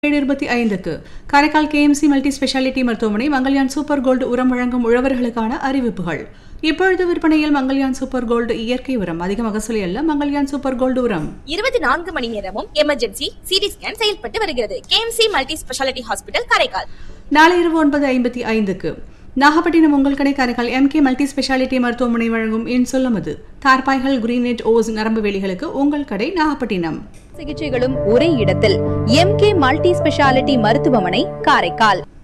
ஏழு இருபத்தி ஐந்துக்கு காரைக்கால் கேஎம்சி மல்டி ஸ்பெஷாலிட்டி மருத்துவமனை மங்கல்யான் சூப்பர் கோல்டு உரம் வழங்கும் உழவர்களுக்கான அறிவிப்புகள் இப்பொழுது விற்பனையில் மங்கல்யான் சூப்பர் கோல்டு இயற்கை உரம் அதிக மகசூலி அல்ல மங்கல்யான் சூப்பர் கோல்டு உரம் இருபத்தி நான்கு மணி நேரமும் எமர்ஜென்சி சிடி ஸ்கேன் செயல்பட்டு வருகிறது KMC multi speciality hospital Karaikal நாளை இரவு ஒன்பது ஐம்பத்தி ஐந்துக்கு நாகப்பட்டினம் உங்கள் கடை காரைக்கால் எம்கே மல்டி ஸ்பெஷாலிட்டி மருத்துவமனை வழங்கும் இன்சொல்லமது தார்பாய்கள் கிரீனெட் ஓஸ் நரம்பு வேலிகளுக்கு உங்கள் கடை நாகப்பட்டினம் சிகிச்சைகளும் ஒரே இடத்தில் எம்கே மல்டி ஸ்பெஷாலிட்டி மருத்துவமனை காரைக்கால்